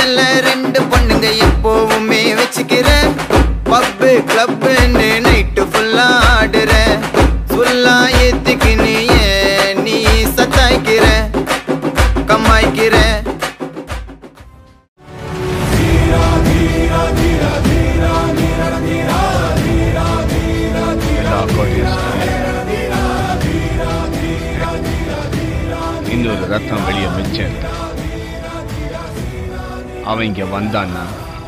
மேல ரெண்டு பொண்ணுங்க எப்போவுமே வச்சுக்கிறேன் பப்பு கிளப்புன்னு நைட்டு ஃபுல்லா ஆடுறேன் ஃபுல்லா ஏத்திக்கு நீ ஏன் நீ சத்தாய்க்கிற கம்மாய்க்கிற எல்லா கோட்டையும் இன்னொரு ரத்தம் வெளியே மிச்சம் இருக்கு. அவன் இங்க வந்தான்னா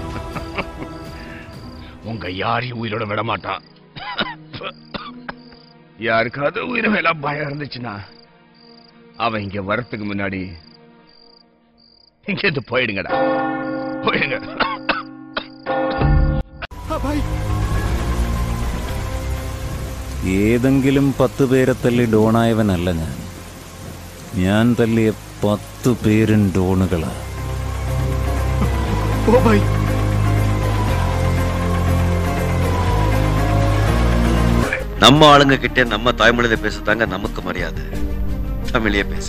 உங்க யாரையும் உயிரோட விட மாட்டான் யாருக்காவது உயிர் மேல பயம் இருந்துச்சுன்னா அவன் இங்க வரத்துக்கு முன்னாடி இங்க இருந்து போயிடுங்கடா போயிடுங்க ഏതെങ്കിലും പത്ത് പേരെ തല്ലി ഡോണായവനല്ല ഞാൻ ഞാൻ തല്ലിയ പത്ത് പേരും ഡോണുകളാ நம்ம ஆளுங்க கிட்ட நம்ம தாய்மொழியில பேசுதாங்க நமக்கு மரியாதை தமிழையே பேசு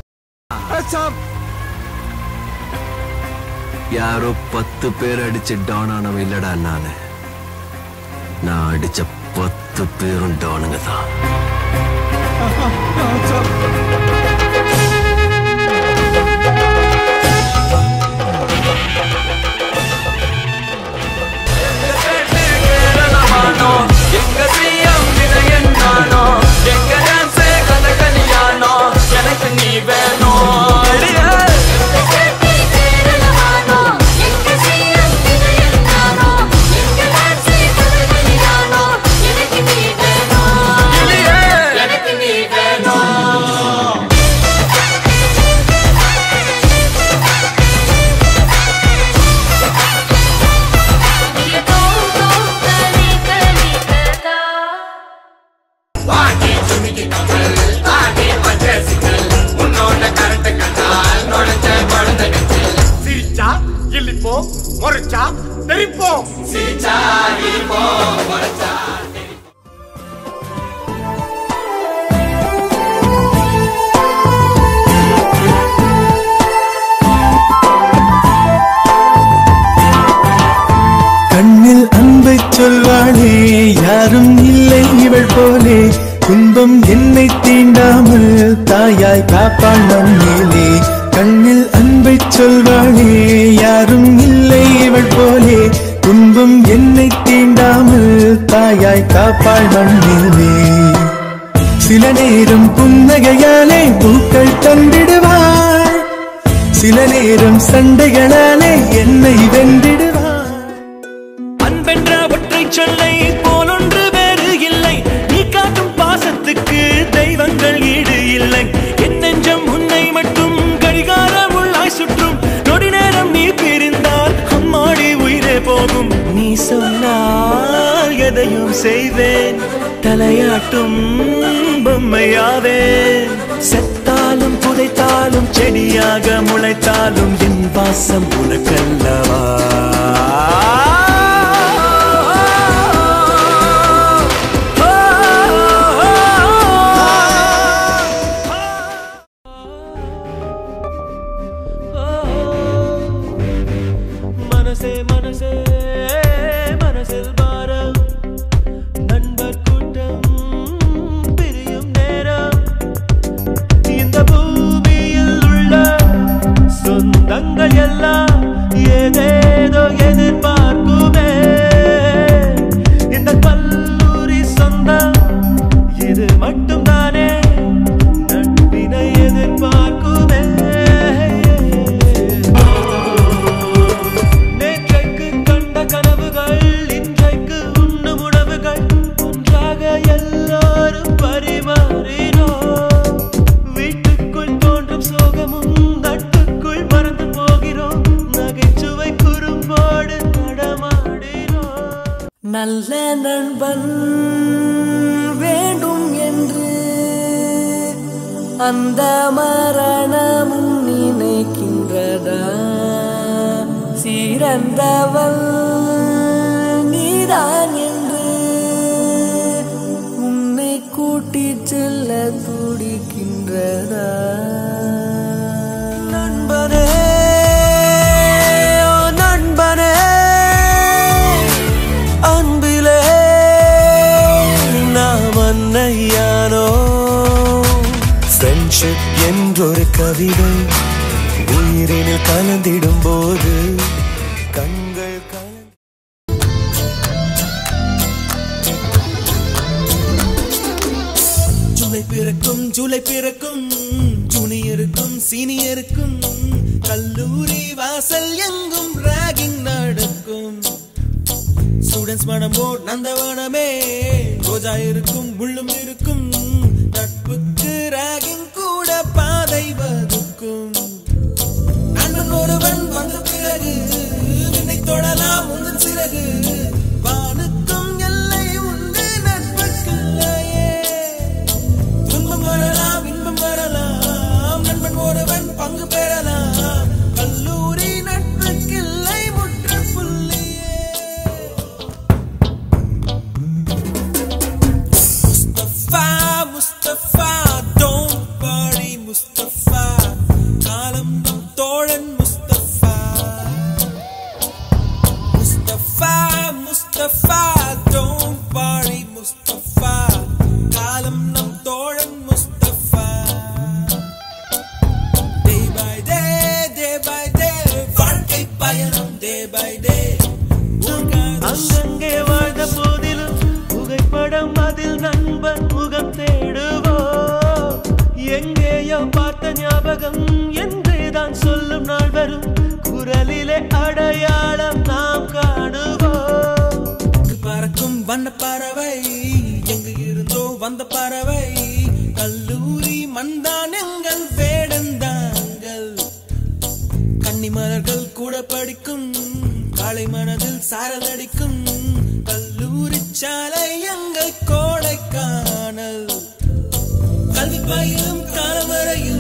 யாரோ பத்து பேர் அடிச்சு டவுன் ஆனவன் இல்லடா நானு நான் அடிச்ச பத்து பேரும் டவுனுங்க தான் சிரிச்சா இழிப்போம் முறைச்சா தெரிப்போம் கண்ணில் அன்பை சொல்வாளே யாரும் இல்லை இவள் போலே துன்பம் என்னை தீண்டாமல் தாயாய் காப்பாள் நம் மேலே கண்ணில் அன்பை சொல்வாளே யாரும் இல்லை இவள் போலே துன்பம் என்னை தீண்டாமல் தாயாய் காப்பாள் மண் மேலே சில நேரம் புன்னகையாலே பூக்கள் தந்திடுவாள் சில நேரம் சண்டைகளாலே என்னை வென்றிடுவாள் அன்பென்ற ஒற்றை சொல்லை போலொன்று வேறு இல்லை நீ காட்டும் பாசத்துக்கு தெய்வங்கள் ஈடு இல்லை என் நெஞ்சம் உன்னை மட்டும் கடிகாரம் உள்ளாய் சுற்றும் நொடி நேரம் நீ பிரிந்தால் அம்மாடி உயிரே போகும் நீ சொன்னால் எதையும் செய்வேன் தலையாட்டும் பொம்மையாவேன் செத்தாலும் புதைத்தாலும் செடியாக முளைத்தாலும் என் வாசம் உனக்கல்லவா மனசே மனசே மனசில் பாரம் நண்பர் கூட்டம் பிரியும் நேரம் இந்த பூமியில் உள்ள சொந்தங்கள் எல்லாம் ஏதேதோ எதிர்பார்க்குமே இந்த கல்லூரி சொந்தம் இது மட்டும்தானே நட்பினை எதிர்பார்க்குமே நேற்றைக்கு கண்ட கனவுகள் இன்றைக்கு உண்ணும் உணவுகள் ஒன்றாக எல்லாரும் பரிமாறினோம் வீட்டுக்குள் தோன்றும் சோகமும் நட்டுக்குள் மறந்து போகிறோம் நகைச்சுவை குறும்போடு நடமாடினோம் நல்ல நண்பன் வேண்டும் என்று அந்த மரணமும் நினைக்கின்றதா சிறந்தவள் நீதான் என்று உன்னை கூட்டிச் செல்ல துடிக்கின்றதா நண்பனே ஓ என்றொரு கவிதை உயிரினில் கலந்திடும் போது கண்கள் கல ஜூலை பிறக்கும் ஜூலை பிறக்கும் ஜூனியருக்கும் சீனியருக்கும் கல்லூரி வாசல் எங்கும் ராகிங் நடக்கும் ஸ்டூடெண்ட்ஸ் மனமோ நந்தவனமே ரோஜா இருக்கும் முள்ளும் இருக்கும் நட்புக்கு ராகிங் கூட பாதை வகுக்கும் நண்பன் ஒருவன் வந்த பிறகு விண்ணை தொடலாம் உந்தன் சிறகு வானுக்கும் எல்லை உண்டு நட்புக்குள்ளையே துன்பம் வரலாம் இன்பம் வரலாம் நண்பன் ஒருவன் பங்கு பெறலாம் கல்லூரி நட்புக்கில்லை முற்றுப்புள்ளியே முஸ்தபா முஸ்தபா டோன்ட் பாடி முஸ்தபா காலம் நம் தோழன் முஸ்தபா முஸ்தபா முஸ்தபா டோன்ட் பாடி முஸ்தபா காலம் நம் தோழன் Mustafa day by day day by day வாழ்க்கை பயணம் டே பை டே அங்கங்கே வாழ்ந்த போதிலும் புகைப்படம் அதில் நண்பன் முகம் தேடுவோ எங்கேயோ பார்த்த ஞாபகம் என்றேதான் சொல்லும் நாள் வரும் குரலிலே அடையாளம் நாம் காணுவோம் பறக்கும் வண்ண பறவை எங்கு இருந்தோ வந்த பறவை கல்லூரி மந்தான் எங்கள் வேடந்தாங்கள் கன்னிமலர்கள் கூட படிக்கும் காலை மனதில் சாரல் அடிக்கும் கல்லூரி சாலை எங்கள் கோடைக்கானல் கல்வி பயிலும் காலம் வரையில்